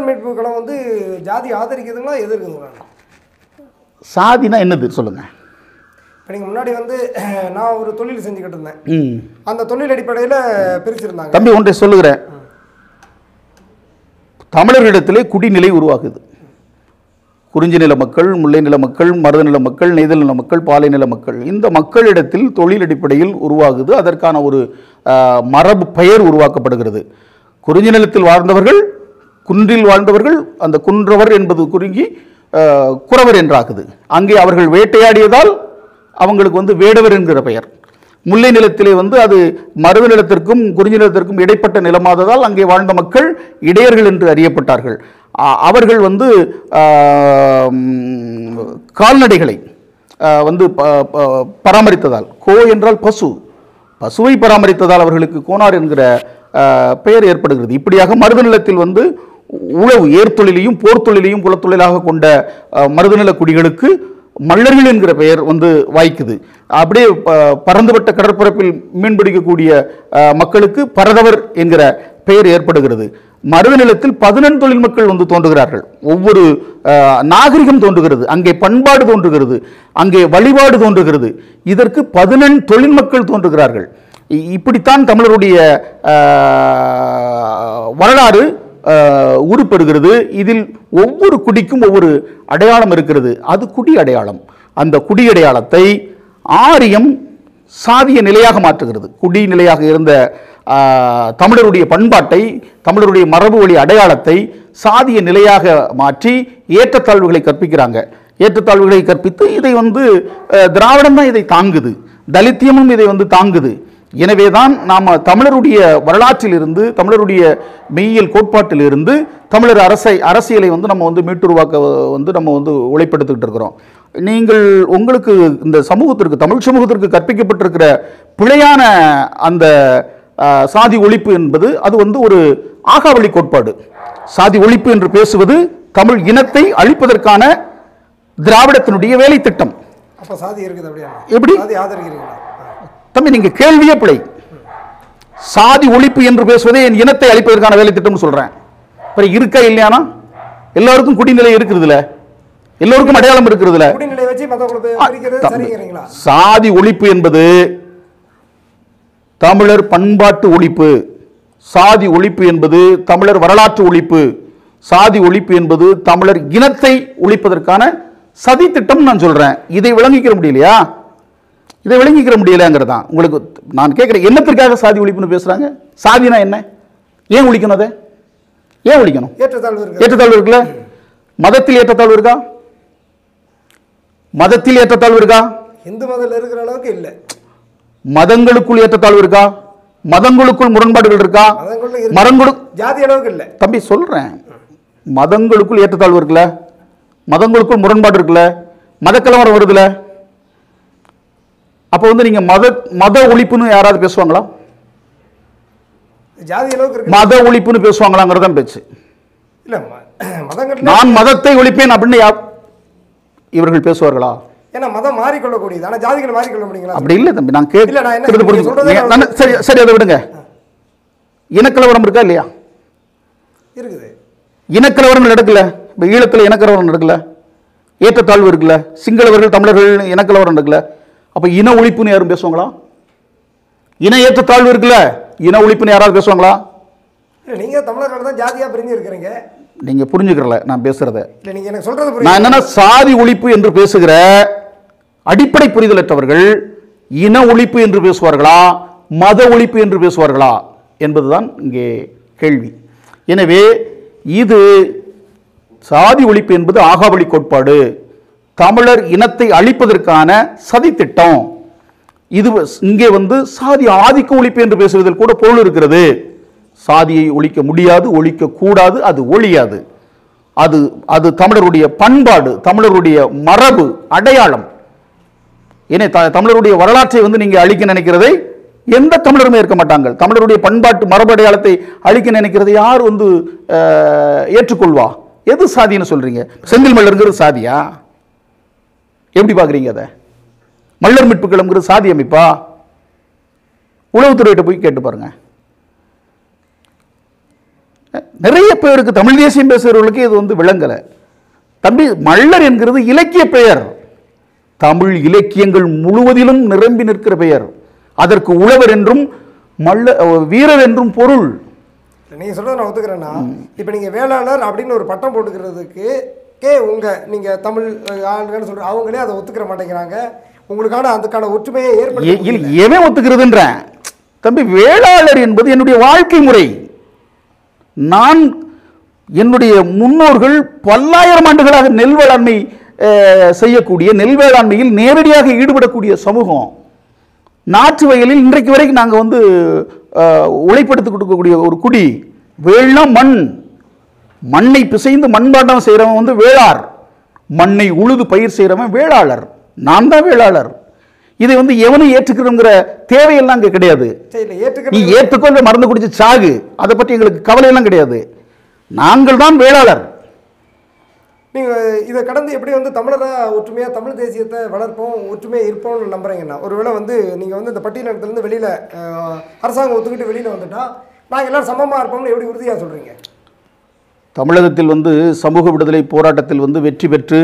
மல்லர் மீட்பு கழகம் வந்து ஜாதி ஆதரிக்குதுங்களா எதிர்க்குதுங்களா சாதினா என்னது சொல்லுங்க இப்போ நீங்கள் முன்னாடி வந்து நான் ஒரு தொழில் செஞ்சுக்கிட்டு இருந்தேன் ம் அந்த தொழில் அடிப்படையில் பிரிச்சிருந்தாங்க தம்பி ஒன்றை சொல்லுகிறேன் தமிழர்களிடத்திலே குடிநிலை உருவாகுது குறிஞ்சி நில மக்கள் முல்லை நில மக்கள் மருத நில மக்கள் நெய்தல் நில மக்கள் பாலை நில மக்கள் இந்த மக்களிடத்தில் தொழில் அடிப்படையில் உருவாகுது அதற்கான ஒரு ஆஹ், மரபு பெயர் உருவாக்கப்படுகிறது குறிஞ்சி நிலத்தில் வாழ்ந்தவர்கள் குன்றில் வாழ்ந்தவர்கள் அந்த குன்றவர் என்பது குறுங்கி ஆஹ், குறவர் என்றாகுது அங்கே அவர்கள் வேட்டையாடியதால் அவங்களுக்கு வந்து வேடவர் என்கிற பெயர் முல்லை நிலத்திலே வந்து அது மருத நிலத்திற்கும் குறிஞ்சி நிலத்திற்கும் இடைப்பட்ட நிலமாததால் அங்கே வாழ்ந்த மக்கள் இடையர்கள் என்று அறியப்பட்டார்கள் அ- அவர்கள் வந்து ஆம், கால்நடைகளை ஆ, வந்து ப- ப- பராமரித்ததால் கோ என்றால் பசு பசுவை பராமரித்ததால் அவர்களுக்கு கோனார் என்கிற ஆ, பெயர் ஏற்படுகிறது இப்படியாக மருத நிலத்தில் வந்து உழவு ஏர்த்தொழிலையும் போர் தொழிலையும் குலத்தொழிலாக கொண்ட ஆ, மருதநில குடிகளுக்கு மல்லர்கள் என்கிற பெயர் வந்து வாய்க்குது அப்படியே ப- பறந்துபட்ட கடற்பரப்பில் மீன்பிடிக்கக்கூடிய அஹ், மக்களுக்கு பரதவர் என்கிற பெயர் ஏற்படுகிறது மருத நிலத்தில் பதினெண் தொழில் மக்கள் வந்து தோன்றுகிறார்கள் ஒவ்வொரு அஹ், நாகரிகம் தோன்றுகிறது அங்கே பண்பாடு தோன்றுகிறது அங்கே வழிபாடு தோன்றுகிறது இதற்கு பதினெண் தொழில் மக்கள் தோன்றுகிறார்கள் இ- இப்படித்தான் தமிழருடைய அஹ், வரலாறு அஹ், உருப்பெறுகிறது இதில் ஒவ்வொரு குடிக்கும் ஒவ்வொரு அடையாளம் இருக்கிறது அது குடி அடையாளம் அந்த குடி அடையாளத்தை ஆரியம் சாதிய நிலையாக மாற்றுகிறது குடி நிலையாக இருந்த அஹ், தமிழருடைய பண்பாட்டை தமிழருடைய மரபு வழி அடையாளத்தை சாதிய நிலையாக மாற்றி ஏற்றத்தாழ்வுகளை கற்பிக்கிறாங்க ஏற்றத்தாழ்வுகளை கற்பித்து இதை வந்து அஹ், திராவிடம் தான் இதை தாங்குது தலித்தியமும் இதை வந்து தாங்குது எனவேதான் நாம் தமிழருடைய வரலாற்றிலிருந்து தமிழருடைய மெய்யியல் கோட்பாட்டிலிருந்து தமிழர் அரசை அரசியலை வந்து நம்ம வந்து மீட்டுருவாக்க வந்து நம்ம வந்து உழைப்படுத்திக்கிட்டு இருக்கிறோம் நீங்கள் உங்களுக்கு இந்த சமூகத்திற்கு தமிழ் சமூகத்திற்கு கற்பிக்கப்பட்டிருக்கிற பிழையான அந்த அஹ், சாதி ஒழிப்பு என்பது அது வந்து ஒரு ஆகாவளி கோட்பாடு சாதி ஒழிப்பு என்று பேசுவது தமிழ் இனத்தை அழிப்பதற்கான திராவிடத்தினுடைய வேலை திட்டம் அப்போ சாதி இருக்குது அப்படியா எப்படி? சாதி ஆதரிக்கிறீங்களா தம்பி நீங்க கேள்வியே பிழை சாதி ஒழிப்பு என்று பேசுவதே என் இனத்தை அழிப்பதற்கான வேலை திட்டம்னு சொல்றேன் அப்புறம் இருக்கா இல்லையானா எல்லாருக்கும் குடிநிலை இருக்குதுல எல்லோருக்கும் அடையாளம் இருக்குதுல குடிநிலை வச்சு மற்றவங்களை பிரிக்கிறது தம்பி, சரிங்கிறீங்களா சாதி ஒழிப்பு என்பது தமிழர் பண்பாட்டு ஒழிப்பு சாதி ஒழிப்பு என்பது தமிழர் வரலாற்று ஒழிப்பு சாதி ஒழிப்பு என்பது தமிழர் இனத்தை ஒழிப்பதற்கான சதி திட்டம் நான் சொல்றேன் இதை விளங்கிக்கிற முடியலையா இதை விளங்கிக்கிற முடியலங்கிறதான் உங்களுக்கு நான் கேட்குறேன் என்னத்திற்காக சாதி ஒழிப்புன்னு பேசுறாங்க சாதினா என்ன ஏன் ஒழிக்கணும் அதை ஏன் ஒழிக்கணும் ஏற்றத்தாழ்வு இருக்கு ஏற்றத்தாழ்வு இருக்குல்ல மதத்தில் ஏற்றத்தாழ்வு இருக்கா மதத்தில் ஏற்றத்தாழ்வு இருக்கா இந்து மதத்தில் இருக்கிற அளவுக்கு இல்லை மதங்களுக்குள் ஏற்றத்தாழ்வு இருக்கா மதங்களுக்குள் முரண்பாடுகள் இருக்கா மதங்களும் இருக்கு. மரங்களு ஜாதி அளவுக்கு இல்லை தம்பி சொல்றேன் மதங்களுக்குள் ஏற்றத்தாழ்வு இருக்குல்ல மதங்களுக்குள் முரண்பாடு இருக்குல்ல மதக்கலவரம் வருதுல அப்போ வந்து நீங்க மத மத ஒழிப்புன்னு யாராவது பேசுவாங்களா ஜாதி அளவுக்கு இருக்கு மத ஒழிப்புன்னு பேசுவாங்களாங்கிறது தான் பேச்சு இல்லை மதங்கள்ல நான் மதத்தை ஒழிப்பேன் அப்படின்னு யா- இவர்கள் பேசுவார்களா ஏன்னா மதம் மாறிக்கொள்ளக்கூடியது ஆனால் ஜாதிகள் மாறிக்கொள்ள முடியுங்களா அப்படி இல்லை தம்பி நான் இல்ல, நான் என்ன கேட்கறது நீங்க புரிஞ்சு சொல்றதே நீங்க- நான் சரி சரி அதை விடுங்க இனக்கலவரம் இருக்கா இல்லையா இருக்குது இனக்கலவரம் நடக்கல இப்போ ஈழத்தில் இனக்கலவரம் நடக்கல ஏற்றத்தாழ்வு இருக்குல்ல சிங்களவர்கள் தமிழர்கள் இனக்கலவரம் நடக்கல அப்போ இன ஒழிப்புன்னு யாரும் பேசுவாங்களா இன ஏற்றத்தாழ்வு இருக்குல்ல இன ஒழிப்புன்னு யாராவது பேசுவாங்களா இல்லை நீங்கள் தமிழர்கள் தான் ஜாதியாக பிரிஞ்சு இருக்கிறீங்க நீங்க புரிஞ்சுக்கிறல நான் பேசுறத இல்லை நீங்கள் எனக்கு சொல்கிறது நான் புரியுது என்னன்னா சாதி ஒழிப்பு என்று பேசுகிற அடிப்படை புரிதலற்றவர்கள் இன ஒழிப்பு என்று பேசுவார்களா மத ஒழிப்பு என்று பேசுவார்களா என்பதுதான் இங்கே கேள்வி எனவே இது சாதி ஒழிப்பு என்பது ஆகாவளி கோட்பாடு தமிழர் இனத்தை அழிப்பதற்கான சதித்திட்டம் இது வ- இங்கே வந்து சாதி ஆதிக்க ஒழிப்பு என்று பேசுவதில் கூட பொருள் இருக்கிறது சாதியை ஒழிக்க முடியாது ஒழிக்க கூடாது அது ஒழியாது அது அது தமிழருடைய பண்பாடு தமிழருடைய மரபு அடையாளம் ஏனே த தமிழருடைய வரலாற்றை வந்து நீங்க அழிக்க நினைக்கிறதை எந்த தமிழருமே இருக்க மாட்டாங்க தமிழருடைய பண்பாட்டு மரபு அடையாளத்தை அழிக்க நினைக்கிறதை யார் வந்து அஹ், ஏற்றுக்கொள்வா எது சாதின்னு சொல்றீங்க செந்தில் மல்லருங்கிறது சாதியா எப்படி பார்க்குறீங்க அதை மல்லர் மீட்பு கிளம்புங்கிறது சாதி அமைப்பா உளவுத்துறையிட்ட போய் கேட்டு பாருங்க நிறைய பேருக்கு தமிழ் தேசியம் பேசுகிறவர்களுக்கு இது வந்து விளங்கலை தம்பி மல்லர் என்கிறது இலக்கிய பெயர் தமிழ் இலக்கியங்கள் முழுவதிலும் நிரம்பி நிற்கிற பெயர் அதற்கு உழவர் என்றும் மல்ல வீரர் என்றும் பொருள் நீங்க சொல்றதை நான் ஒத்துக்கிறேன்னா இப்போ நீங்க வேளாளர் அப்படின்னு ஒரு பட்டம் போட்டுக்கிறதுக்கு கே உங்க நீங்க தமிழ் அஹ், ஆளுங்கன்னு சொல்ற அவங்களே அதை ஒத்துக்கிற மாட்டேங்கிறாங்க உங்களுக்கான அதுக்கான ஒற்றுமையை எ- ஏற்படுத்த இல் எவன் ஒத்துக்கிறதுன்றேன் தம்பி வேளாளர் என்பது என்னுடைய வாழ்க்கை முறை நான் என்னுடைய முன்னோர்கள் பல்லாயிரம் ஆண்டுகளாக நெல் வேளாண்மை அஹ், செய்யக்கூடிய நெல் வேளாண்மையில் நேரடியாக ஈடுபடக்கூடிய சமூகம் நாற்று வயலில் இன்றைக்கு வரைக்கும் நாங்கள் வந்து அஹ், உழைப்படுத்தி கொடுக்கக்கூடிய ஒரு குடி வேள்னா மண் மண்ணை பிசைந்து மண்பாண்டம் செய்கிறவன் வந்து வேளார் மண்ணை உழுது பயிர் செய்கிறவன் வேளாளர் நான் தான் வேளாளர் இதை வந்து எவனும் ஏற்றுக்கிறோங்கிற தேவையெல்லாம் அங்கே கிடையாது சரி இல்லை நீ ஏற்றுக்கிறது ஏற்றுக்கோ இல்லை மருந்து குடிச்சு சாகு அதை பற்றி எங்களுக்கு கவலையெல்லாம் கிடையாது நாங்கள் தான் வேளாளர் நீங்க இதை கடந்து எப்படி வந்து தமிழரா ஒற்றுமையா தமிழ் தேசியத்தை வளர்ப்போம் ஒற்றுமையா இருப்போம்னு நம்புறீங்கன்னா ஒருவேளை வந்து நீங்க வந்து இந்த பட்டியலினத்திலிருந்து வெளியில அஹ், அரசாங்கம் ஒத்துக்கிட்டு வெளியில வந்துட்டா நாங்க எல்லாரும் சமமா இருப்போம்னு எப்படி உறுதியா சொல்றீங்க தமிழகத்தில் வந்து சமூக விடுதலை போராட்டத்தில் வந்து வெற்றி பெற்று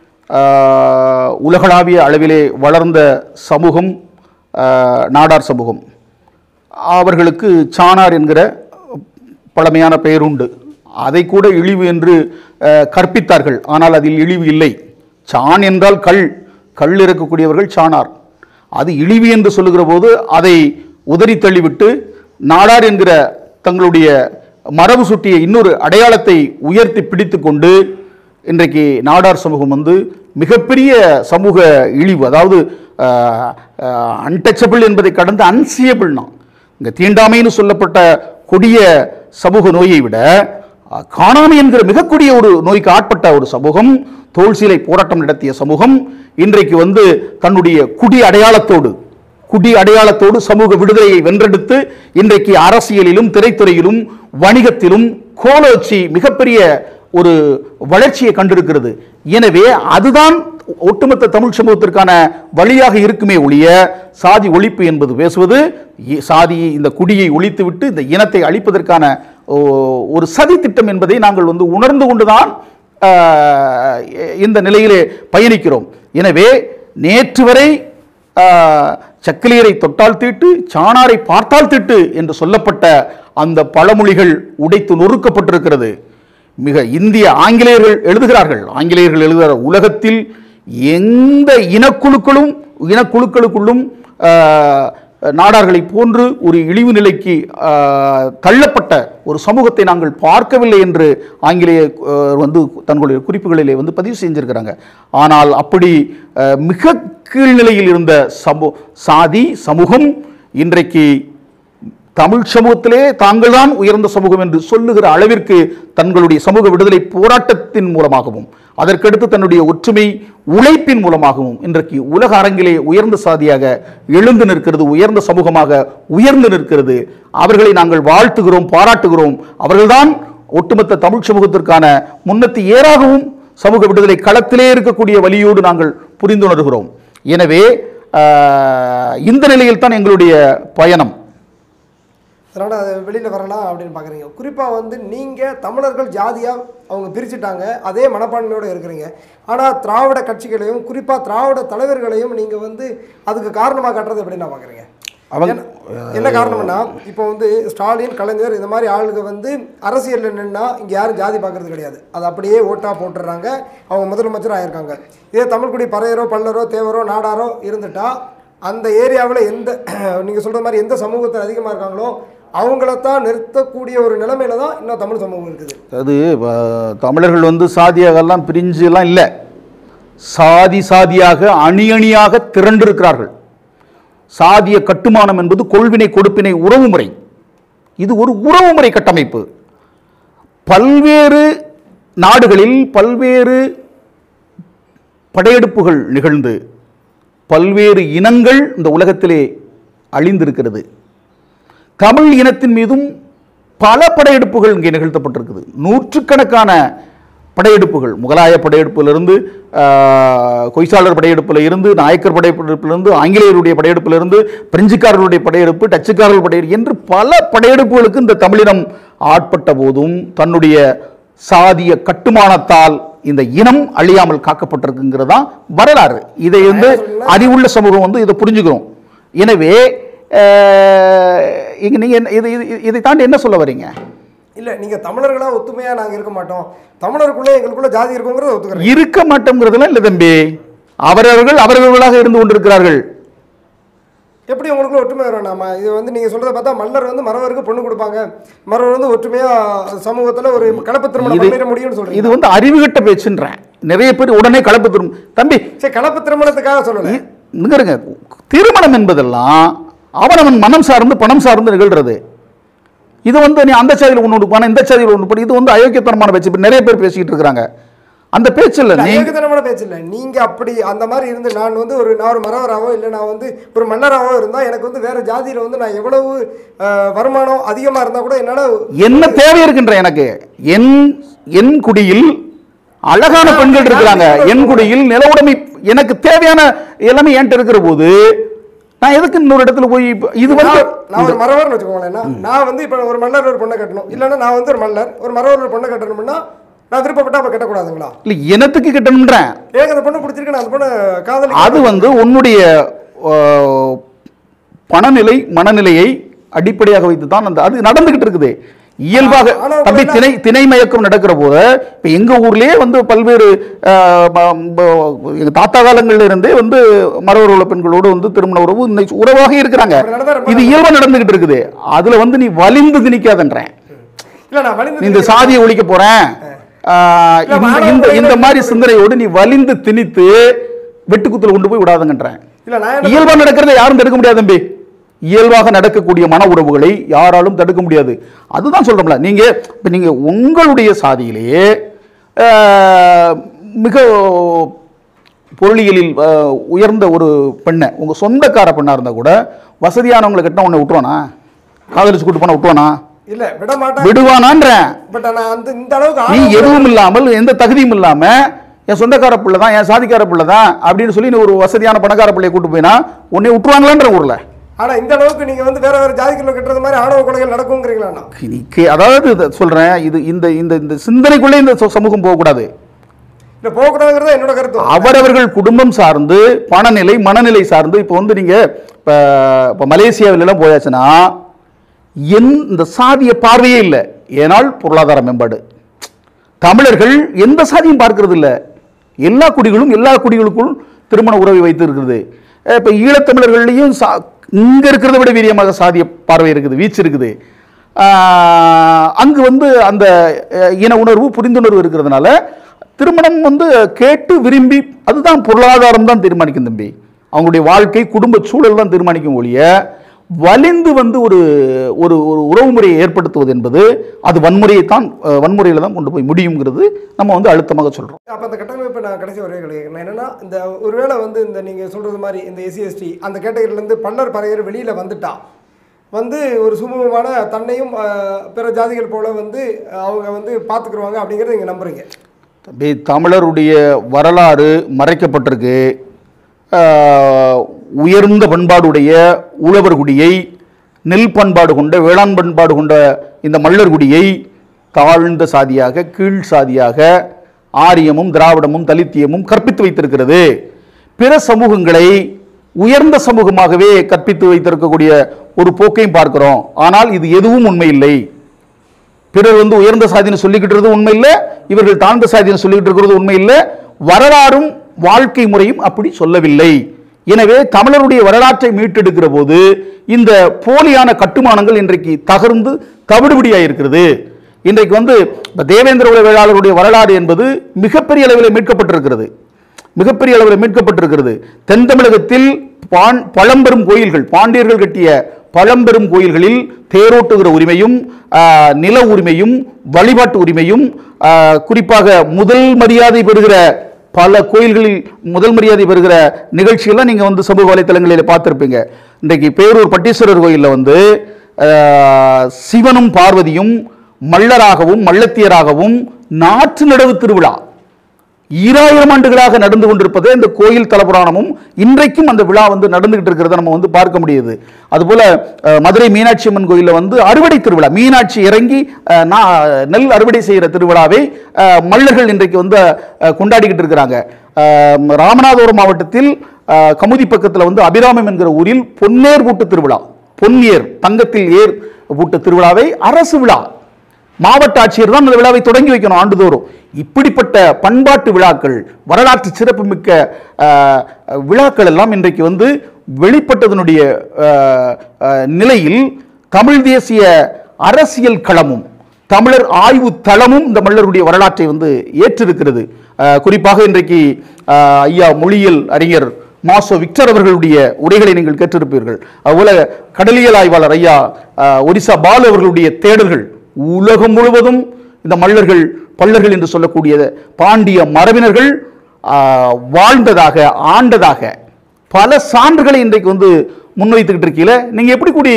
ஆஹ், உலகளாவிய அளவிலே வளர்ந்த சமூகம் ஆஹ், நாடார் சமூகம் அவர்களுக்கு சாணார் என்கிற பழமையான பெயர் உண்டு அதை கூட இழிவு என்று ஆஹ், கற்பித்தார்கள் ஆனால் அதில் இழிவு இல்லை சான் என்றால் கல் கல் இருக்கக்கூடியவர்கள் சாணார் அது இழிவு என்று சொல்லுகிற போது அதை உதறி தள்ளிவிட்டு நாடார் என்கிற தங்களுடைய மரபு சுட்டிய இன்னொரு அடையாளத்தை உயர்த்தி பிடித்து கொண்டு இன்றைக்கு நாடார் சமூகம் வந்து மிகப்பெரிய சமூக இழிவு அதாவது அன்டச்சபிள் என்பதை கடந்து அன்சியபிள்னா இங்கே தீண்டாமைன்னு சொல்லப்பட்ட கொடிய சமூக நோயை விட அஹ், காணாமை என்கிற மிக கொடிய ஒரு நோய்க்கு ஆட்பட்ட ஒரு சமூகம் தோல் சீலை போராட்டம் நடத்திய சமூகம் இன்றைக்கு வந்து தன்னுடைய குடி அடையாளத்தோடு குடி அடையாளத்தோடு சமூக விடுதலையை வென்றெடுத்து இன்றைக்கு அரசியலிலும் திரைத்துறையிலும் வணிகத்திலும் கோலோச்சி மிகப்பெரிய ஒரு வளர்ச்சியை கண்டிருக்கிறது எனவே அதுதான் ஒட்டுமொத்த தமிழ் சமூகத்திற்கான வழியாக இருக்குமே ஒழிய சாதி ஒழிப்பு என்பது பேசுவது இ- சாதி இந்த குடியை ஒழித்துவிட்டு இந்த இனத்தை அழிப்பதற்கான ஓ, ஒரு சதி திட்டம் என்பதை நாங்கள் வந்து உணர்ந்து கொண்டுதான் ஆஹ், இந்த நிலையிலே பயணிக்கிறோம் எனவே நேற்று வரை ஆஹ், சக்கிலியரை தொட்டால் தீட்டு சாணாரை பார்த்தால் தீட்டு என்று சொல்லப்பட்ட அந்த பழமொழிகள் உடைத்து நொறுக்கப்பட்டிருக்கிறது மிக இந்திய ஆங்கிலேயர்கள் எழுதுகிறார்கள் ஆங்கிலேயர்கள் எழுதுகிற உலகத்தில் எந்த இனக்குழுக்களும் இனக்குழுக்களுக்குள்ளும் ஆஹ், நாடார்களை போன்று ஒரு இழிவு நிலைக்கு ஆஹ், தள்ளப்பட்ட ஒரு சமூகத்தை நாங்கள் பார்க்கவில்லை என்று ஆங்கிலேய ஆஹ், வந்து தங்களுடைய குறிப்புகளிலே வந்து பதிவு செஞ்சிருக்கிறாங்க ஆனால் அப்படி ஆஹ், மிக கீழ்நிலையில் இருந்த சமூ சாதி சமூகம் இன்றைக்கு தமிழ் சமூகத்திலே தாங்கள்தான் உயர்ந்த சமூகம் என்று சொல்லுகிற அளவிற்கு தங்களுடைய சமூக விடுதலை போராட்டத்தின் மூலமாகவும் அதற்கடுத்து தன்னுடைய ஒற்றுமை உழைப்பின் மூலமாகவும் இன்றைக்கு உலக அரங்கிலே உயர்ந்த சாதியாக எழுந்து நிற்கிறது உயர்ந்த சமூகமாக உயர்ந்து நிற்கிறது அவர்களை நாங்கள் வாழ்த்துகிறோம் பாராட்டுகிறோம் அவர்கள்தான் ஒட்டுமொத்த தமிழ் சமூகத்திற்கான முன்னத்தி ஏறாகவும் சமூக விடுதலை களத்திலே இருக்கக்கூடிய வழியோடு நாங்கள் புரிந்துணர்கிறோம் எனவே ஆஹ், இந்த நிலையில் தான் எங்களுடைய பயணம் அதனால் அது வெளியில் வரலாம் அப்படின்னு பார்க்குறீங்க குறிப்பாக வந்து நீங்கள் தமிழர்கள் ஜாதியாக அவங்க பிரிச்சுட்டாங்க அதே மனப்பான்மையோடு இருக்கிறீங்க ஆனால் திராவிட கட்சிகளையும் குறிப்பாக திராவிட தலைவர்களையும் நீங்கள் வந்து அதுக்கு காரணமாக காட்டுறது எப்படின்னு பார்க்குறீங்க அவங்க என்ன காரணம்னா இப்போ வந்து ஸ்டாலின் கலைஞர் இந்த மாதிரி ஆளுங்க வந்து அரசியலில் நின்னா இங்கே யாரும் ஜாதி பார்க்கறது கிடையாது அது அப்படியே ஓட்டாக போட்டுடுறாங்க அவங்க முதலமைச்சர் ஆயிருக்காங்க இதே தமிழ்குடி பறையரோ பல்லரோ தேவரோ நாடாரோ இருந்துட்டா அந்த ஏரியாவில் எந்த நீங்கள் சொல்கிற மாதிரி எந்த சமூகத்தில் அதிகமாக இருக்காங்களோ அவங்களத்தான் நிறுத்தக்கூடிய ஒரு நிலைமையில தான் இன்னும் தமிழ் சமூகம் இருக்குது அது அஹ், தமிழர்கள் வந்து சாதியாகலாம் பிரிஞ்சு எல்லாம் இல்லை சாதி சாதியாக அணி அணியாக திரண்டிருக்கிறார்கள் சாதிய கட்டுமானம் என்பது கொள்வினை கொடுப்பினை உறவுமுறை இது ஒரு உறவுமுறை கட்டமைப்பு பல்வேறு நாடுகளில் பல்வேறு படையெடுப்புகள் நிகழ்ந்து பல்வேறு இனங்கள் இந்த உலகத்திலே அழிந்திருக்கிறது தமிழ் இனத்தின் மீதும் பல படையெடுப்புகள் இங்கே நிகழ்த்தப்பட்டிருக்குது நூற்றுக்கணக்கான படையெடுப்புகள் முகலாய படையெடுப்பிலிருந்து ஆஹ், கொய்சாளர் படையெடுப்பில் இருந்து நாயக்கர் படையெடுப்பிலிருந்து ஆங்கிலேயருடைய படையெடுப்பிலிருந்து பிரெஞ்சுக்காரர்களுடைய படையெடுப்பு டச்சுக்காரர்கள் படையெடுப்பு என்று பல படையெடுப்புகளுக்கு இந்த தமிழினம் ஆட்பட்ட போதும் தன்னுடைய சாதிய கட்டுமானத்தால் இந்த இனம் அழியாமல் காக்கப்பட்டிருக்குங்கிறது தான் வரலாறு இதை வந்து அறிவுள்ள சமூகம் வந்து இதை புரிஞ்சுக்கிறோம் எனவே அஹ், இங்க நீங்க என்ன- இது இது- இதை தாண்டி என்ன சொல்ல வரீங்க இல்ல நீங்க தமிழர்களா ஒத்துமையா நாங்க இருக்க மாட்டோம் தமிழருக்குள்ள எங்களுக்குள்ள ஜாதி இருக்குங்கிறத ஒத்துக்கிறேன் இருக்க மாட்டோங்கிறதுலாம் இல்லை தம்பி அவரவர்கள் அவரவர்களாக இருந்து கொண்டிருக்கிறார்கள் எப்படி உங்களுக்குள்ள ஒற்றுமை வரும் நாம இது வந்து நீங்க சொல்றத பார்த்தா மல்லர் வந்து மறவருக்கு பொண்ணு கொடுப்பாங்க மறவர் வந்து ஒற்றுமையா சமூகத்துல ஒரு கலப்பு திருமணம் இது பண்ணிட முடியும்னு சொல்றீங்க இது வந்து அறிவுகட்ட பேச்சுன்றேன் நிறைய பேர் உடனே கலப்பு திரும்ப தம்பி சரி கலப்பு திருமணத்துக்காக சொல்லல இ- இங்க இருங்க திருமணம் என்பதெல்லாம் அவனவன் மனம் சார்ந்து பணம் சார்ந்து நிகழ்றது இது வந்து நீ அந்த சாதியில் ஒன்று கொடுப்பான இந்த சாதியில் ஒன்று பண்ணி இது வந்து அயோக்கியத்தனமான பேச்சு இப்ப நிறைய பேர் பேசிக்கிட்டு இருக்கிறாங்க அந்த பேச்சு இல்லை நீ ஏகதனமான பேச்சு இல்லை நீங்க அப்படி அந்த மாதிரி இருந்து நான் வந்து ஒரு நான் ஒரு மறவராவோ இல்லை நான் வந்து ஒரு மன்னராவோ இருந்தா எனக்கு வந்து வேற ஜாதியில வந்து நான் எவ்வளவு அஹ், வருமானம் அதிகமா இருந்தா கூட என்னால என்ன தேவை இருக்கின்ற எனக்கு என் என் குடியில் அழகான பெண்கள் இருக்கிறாங்க என் குடியில் நில உடைமை எனக்கு தேவையான எல்லாமே என்கிட்ட இருக்கிற போது நான் எதுக்கு இன்னொரு இடத்துல போய் இப்ப- இது வந்து நான் நான் ஒரு மறவர்னு வச்சுக்கோங்களேன் நான் நான் வந்து இப்போ ஒரு மன்னர் ஒரு பொண்ணை கட்டணும் இல்லைன்னா நான் வந்து ஒரு மன்னர் ஒரு மறவர் ஒரு பொண்ணை கட்டணும்னா நான் விருப்பப்பட்டா அப்ப கட்டக்கூடாதுங்களா இல்லை எனத்துக்கு கிட்டணுன்றேன் எனக்கு அந்த பொண்ணு பிடிச்சிருக்கு நான் அந்த பொண்ணு காதலி அது வந்து உன்னுடைய ஆஹ், பணநிலை மனநிலையை அடிப்படையாக வைத்து தான் அந்த அது நடந்துகிட்டு இருக்குது இயல்பாக ஆனா தம்பி கூட திணை திணை மயக்கம் நடக்கிற போது இப்போ எங்க ஊர்லயே வந்து பல்வேறு ஆஹ், ம- ம- எங்க தாத்தா காலங்கள்ல இருந்தே வந்து மரவர் உள்ள பெண்களோடு வந்து திருமண உறவு இன்னைக்கு உறவாக இருக்கிறாங்க அப்படி நடந்தா ரொம்ப இது இயல்பா நடந்துகிட்டு இருக்குது அதுல வந்து நீ வலிந்து திணிக்காதன்றேன் இல்ல நான் நீ வலிந்து இந்த சாதியை ஒழிக்க போறேன் ஆஹ், இல்ல, இந்த- மாணவ இந்த இந்த முறையில மாதிரி சிந்தனையோடு நீ வலிந்து திணித்து வெட்டுக்குத்துல கொண்டு போய் விடாதங்கன்றேன் இல்ல நான் என்ன இயல்பா நடக்கிறத யாரும் தடுக்க முடியாது தம்பி இயல்பாக நடக்கக்கூடிய மன உறவுகளை யாராலும் தடுக்க முடியாது அதுதான் சொல்றோம்ல நீங்க இப்ப நீங்க உங்களுடைய சாதியிலேயே ஆஹ், மிக பொருளியலில் ஆஹ், உயர்ந்த ஒரு பெண்ணை உங்க சொந்தக்கார பெண்ணா இருந்தா கூட வசதியானவங்களை கட்டினா உன்னை விட்டுவானா காதலிச்சு கூட்டு போனா விட்டுவானா இல்ல விட மாட்டேன் விடுவானான்றேன் பட் நான் அந்த இந்த அளவுக்கு நீ ஆர்வம் எதுவும் இல்லாமல் எந்த தகுதியும் இல்லாம என் சொந்தக்கார பிள்ளை தான் என் சாதிக்கார பிள்ளை தான் அப்படின்னு சொல்லி நீ ஒரு வசதியான பணக்கார பிள்ளையை கூட்டு போயினா உன்னை விட்டுருவாங்களான்ற ஊர்ல ஆனா இந்த அளவுக்கு நீங்க வந்து வேற வேற ஜாதிக்குள்ள கட்டுறது மாதிரி ஆணவ கொலைகள் நடக்குங்கிறீங்களா நீ கே- அதாவது இதை சொல்றேன் இது இந்த இந்த இந்த சிந்தனைக்குள்ளே இந்த ச- சமூகம் போகக்கூடாது இல்ல போகக்கூடாதுங்கிறத என்னோட கருத்து அவரவர்கள் குடும்பம் சார்ந்து பணநிலை மனநிலை சார்ந்து இப்போ வந்து நீங்க இப்போ இப்போ மலேசியாவில எல்லாம் போயாச்சுன்னா என் இந்த சாதிய பார்வையே இல்லை ஏனால் பொருளாதார மேம்பாடு தமிழர்கள் எந்த சாதியும் பார்க்கிறது இல்லை எல்லா குடிகளும் எல்லா குடிகளுக்குள் திருமண உறவை வைத்து இருக்கிறது இப்போ ஈழத்தமிழர்கள்லையும் சா இங்கே இருக்கிறத விட வீரியமாக சாதிய பார்வை இருக்குது வீச்சு இருக்குது ஆஹ், அங்கு வந்து அந்த அஹ், இன உணர்வு புரிந்துணர்வு இருக்கிறதுனால திருமணம் வந்து கேட்டு விரும்பி அதுதான் பொருளாதாரம் தான் தீர்மானிக்கும் தம்பி அவங்களுடைய வாழ்க்கை குடும்ப சூழல் தான் தீர்மானிக்கும் ஒழிய வலிந்து வந்து ஒரு ஒரு ஒரு உறவு முறையை ஏற்படுத்துவது என்பது அது வன்முறையை தான் வன்முறையில் தான் கொண்டு போய் முடியுங்கிறது நம்ம வந்து அழுத்தமாக சொல்கிறோம் அப்ப அந்த கட்டமைப்பை நான் கடைசி ஒரே கேட்கிறேன் என்னன்னா இந்த ஒருவேளை வந்து இந்த நீங்க சொல்றது மாதிரி இந்த எஸ்சி எஸ்டி அந்த கேட்டகரியில இருந்து பல்லர் பறையர் வெளியில வந்துட்டா வந்து ஒரு சுமூகமான தன்னையும் அஹ், பிற ஜாதிகள் போல வந்து அஹ், அவங்க வந்து பார்த்துக்குருவாங்க அப்படிங்கிறத நீங்க நம்புறீங்க தம்பி தமிழருடைய வரலாறு மறைக்கப்பட்டிருக்கு ஆஹ், உயர்ந்த பண்பாடுடைய உழவர் குடியை நெல் பண்பாடு கொண்ட வேளாண் பண்பாடு கொண்ட இந்த மல்லர் குடியை தாழ்ந்த சாதியாக கீழ் சாதியாக ஆரியமும் திராவிடமும் தலித்தியமும் கற்பித்து வைத்திருக்கிறது பிற சமூகங்களை உயர்ந்த சமூகமாகவே கற்பித்து வைத்திருக்கக்கூடிய ஒரு போக்கையும் பார்க்கிறோம் ஆனால் இது எதுவும் உண்மையில்லை பிறர் வந்து உயர்ந்த சாதின்னு சொல்லிக்கிட்டு இருக்கிறது உண்மை இல்லை இவர்கள் தாழ்ந்த சாதின்னு சொல்லிக்கிட்டு இருக்கிறது உண்மை இல்லை வரலாறும் வாழ்க்கை முறையும் அப்படி சொல்லவில்லை எனவே தமிழருடைய வரலாற்றை மீட்டெடுக்கிற போது இந்த போலியான கட்டுமானங்கள் இன்றைக்கு தகர்ந்து தவிடுபடியாயிருக்கிறது இன்றைக்கு வந்து இப்ப தேவேந்திர குல வேளாளருடைய வரலாறு என்பது மிகப்பெரிய அளவில் மீட்கப்பட்டிருக்கிறது மிகப்பெரிய அளவில் மீட்கப்பட்டிருக்கிறது தென் தமிழகத்தில் பான் பழம்பெரும் கோயில்கள் பாண்டியர்கள் கட்டிய பழம்பெரும் கோயில்களில் தேரோட்டுகிற உரிமையும் ஆஹ், நில உரிமையும் வழிபாட்டு உரிமையும் ஆஹ், குறிப்பாக முதல் மரியாதை பெறுகிற பல கோயில்களில் முதல் மரியாதை பெறுகிற நிகழ்ச்சியெல்லாம் நீங்கள் வந்து சமூக வலைத்தளங்களில் பார்த்துருப்பீங்க இன்றைக்கு பேரூர் பட்டீஸ்வரர் கோயிலில் வந்து ஆஹ், சிவனும் பார்வதியும் மல்லராகவும் மல்லத்தியராகவும் நாற்று நடவு திருவிழா ஈராயிரம் ஆண்டுகளாக நடந்து கொண்டிருப்பது இந்த கோயில் தலபுராணமும் இன்றைக்கும் அந்த விழா வந்து நடந்துகிட்டு இருக்கிறத நம்ம வந்து பார்க்க முடியுது அதுபோல அஹ், மதுரை மீனாட்சி அம்மன் கோயிலில் வந்து அறுவடை திருவிழா மீனாட்சி இறங்கி அஹ், நா- நெல் அறுவடை செய்கிற திருவிழாவை அஹ், மல்லர்கள் இன்றைக்கு வந்து அஹ், கொண்டாடிக்கிட்டு இருக்கிறாங்க அஹ், ராமநாதபுரம் மாவட்டத்தில் அஹ், கமுதி பக்கத்தில் வந்து அபிராமம் என்கிற ஊரில் பொன்னேர் பூட்டு திருவிழா பொன்னியர் தங்கத்தில் ஏர் பூட்டு திருவிழாவை அரசு விழா மாவட்ட ஆட்சியர் தான் அந்த விழாவை தொடங்கி வைக்கணும் ஆண்டுதோறும் இப்படிப்பட்ட பண்பாட்டு விழாக்கள் வரலாற்று சிறப்புமிக்க அஹ், விழாக்கள் எல்லாம் இன்றைக்கு வந்து வெளிப்பட்டதனுடைய அஹ், அஹ், நிலையில் தமிழ் தேசிய அரசியல் களமும் தமிழர் ஆய்வு தளமும் இந்த மல்லருடைய வரலாற்றை வந்து ஏற்றிருக்கிறது அஹ், குறிப்பாக இன்றைக்கு அஹ், ஐயா மொழியியல் அறிஞர் மாசோ விக்டர் அவர்களுடைய உரைகளை நீங்கள் கேட்டிருப்பீர்கள் அதுபோல கடலியல் ஆய்வாளர் ஐயா அஹ், ஒரிசா பாலு அவர்களுடைய தேடல்கள் உலகம் முழுவதும் இந்த மல்லர்கள் பல்லர்கள் என்று சொல்லக்கூடிய பாண்டிய மரபினர்கள் ஆஹ், வாழ்ந்ததாக ஆண்டதாக பல சான்றுகளை இன்றைக்கு வந்து முன்வைத்துக்கிட்டு இருக்கீங்கள நீங்க எப்படி கூடி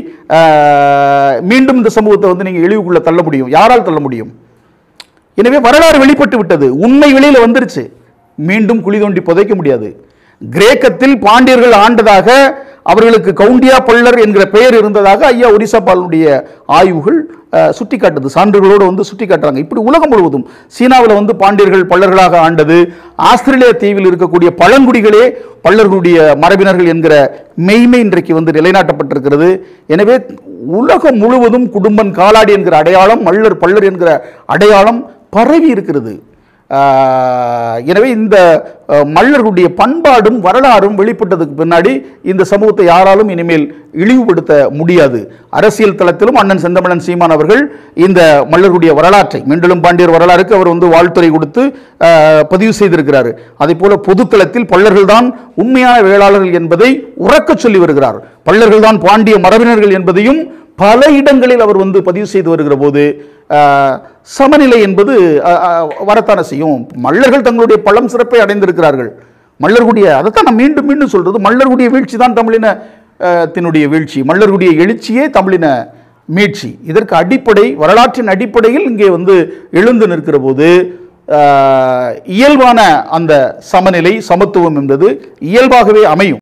ஆஹ், மீண்டும் இந்த சமூகத்தை வந்து நீங்க இழிவுக்குள்ள தள்ள முடியும் யாரால் தள்ள முடியும் எனவே வரலாறு வெளிப்பட்டு விட்டது உண்மை வெளியில வந்துருச்சு மீண்டும் குழி தோண்டி புதைக்க முடியாது கிரேக்கத்தில் பாண்டியர்கள் ஆண்டதாக அவர்களுக்கு கவுண்டியா பல்லர் என்கிற பெயர் இருந்ததாக ஐயா ஒரிசா பாலனுடைய ஆய்வுகள் அஹ், சுட்டி காட்டுது சான்றுகளோடு வந்து சுட்டி காட்டுறாங்க இப்படி உலகம் முழுவதும் சீனாவில் வந்து பாண்டியர்கள் பல்லர்களாக ஆண்டது ஆஸ்திரேலிய தீவில் இருக்கக்கூடிய பழங்குடிகளே பல்லர்களுடைய மரபினர்கள் என்கிற மெய்மை இன்றைக்கு வந்து நிலைநாட்டப்பட்டிருக்கிறது எனவே உலகம் முழுவதும் குடும்பன் காலாடி என்கிற அடையாளம் மல்லர் பல்லர் என்கிற அடையாளம் பரவி இருக்கிறது ஆஹ் எனவே இந்த அஹ், மல்லர்களுடைய பண்பாடும் வரலாறும் வெளிப்பட்டதுக்கு பின்னாடி இந்த சமூகத்தை யாராலும் இனிமேல் இழிவுபடுத்த முடியாது அரசியல் தளத்திலும் அண்ணன் செந்தமிழன் சீமான் அவர்கள் இந்த மல்லர்களுடைய வரலாற்றை மெண்டலும் பாண்டியர் வரலாறுக்கு அவர் வந்து வாழ்த்துறை கொடுத்து ஆஹ், பதிவு செய்திருக்கிறார் அதே போல பொதுத்தளத்தில் பல்லர்கள்தான் உண்மையான வேளாளர்கள் என்பதை உறக்கச் சொல்லி வருகிறார் பல்லர்கள்தான் பாண்டிய மரபினர்கள் என்பதையும் பல இடங்களில் அவர் வந்து பதிவு செய்து வருகிற போது ஆஹ், சமநிலை என்பது ஆஹ், ஆஹ், வரத்தானே செய்யும் மல்லர்கள் தங்களுடைய பழம் சிறப்பை அடைந்திருக்கிறார்கள் மல்லர்களுடைய அதைத்தான் நான் மீண்டும் மீண்டும் சொல்றது மல்லர்களுடைய வீழ்ச்சி தான் தமிழின ஆஹ், தினுடைய வீழ்ச்சி மல்லர்களுடைய எழுச்சியே தமிழின மீட்சி இதற்கு அடிப்படை வரலாற்றின் அடிப்படையில் இங்கே வந்து எழுந்து நிற்கிற போது ஆஹ், இயல்பான அந்த சமநிலை சமத்துவம் என்பது இயல்பாகவே அமையும்